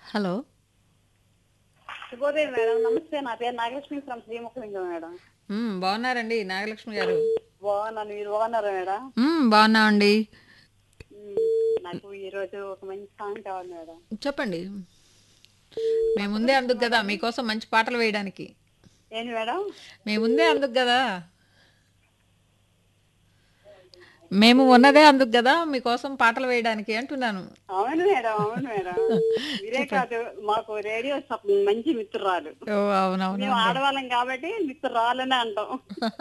Hello శుభోదయం madam నమస్తే నా పేరు Nagalakshmi from Srimukhalingam madam hmm, బాగున్నారండి నాగలక్ష్మి గారు బాగున్నాను మీరు బాగున్నారా మేడం మ్మ్, బాగున్నామండి మ్మ్. నాకు ఈ రోజు ఒక మంచి సాంగ్ కావాలి మేడం చెప్పండి మేము ముందే అందుకు కదా మీకోసం మంచి పాటలు వేయడానికి ఏంటి మేడం మేము ముందే అందుకు కదా మేము ఉన్నదే అందుకు కదా మీకోసం పాటలు వేయడానికి అంటున్నాను అవును మేడం అవును మేడం మీరే కాదు మాకు రేడియో సప్- మంచి మిత్రురాలు ఓ అవునవును మేము ఆడవాళ్ళం కాబట్టి మిత్రురాలని అంటాం